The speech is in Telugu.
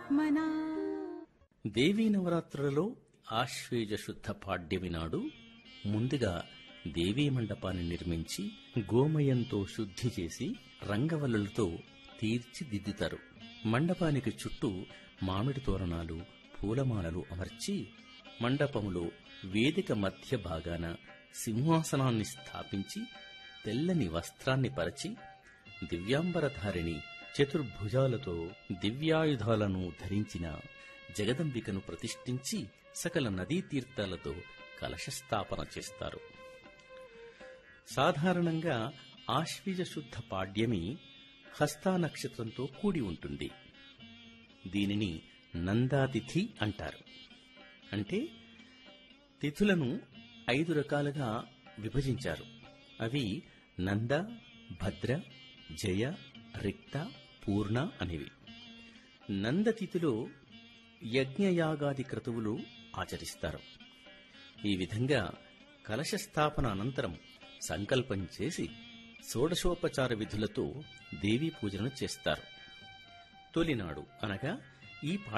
మనా దేవీ నవరాత్రులలో ఆశ్వేజ శుద్ధ పాడ్యమి నాడు ముందుగా దేవీ మండపాన్ని నిర్మించి గోమయంతో శుద్ధి చేసి రంగవల్లులతో తీర్చిదిద్దుతారు మండపానికి చుట్టూ మామిడి తోరణాలు పూలమాలలు అమర్చి మండపంలో వేదిక మధ్య భాగాన సింహాసనాన్ని స్థాపించి తెల్లని వస్త్రాన్ని పరిచి దివ్యాంబరధారిణి చతుర్భుజాలతో దివ్యాయుధాలను ధరించిన జగదంబికను ప్రతిష్ఠించి సకల నదీ తీర్థాలతో కలశస్థాపన చేస్తారు సాధారణంగా ఆశ్వీజ శుద్ధ పాడ్యమి హస్తా నక్షత్రంతో కూడి ఉంటుంది దీనిని నందాతిథి అంటారు అంటే తిథులను ఐదు రకాలుగా విభజించారు అవి నంద భద్ర జయ రిక్త పూర్ణ అనేవి నందతిథిలో యజ్ఞయాగాది క్రతువులు ఆచరిస్తారు ఈ విధంగా కలశ స్థాపన అనంతరం సంకల్పం చేసి షోడశోపచార విధులతో దేవీ పూజను చేస్తారు తొలినాడు అనగా ఈ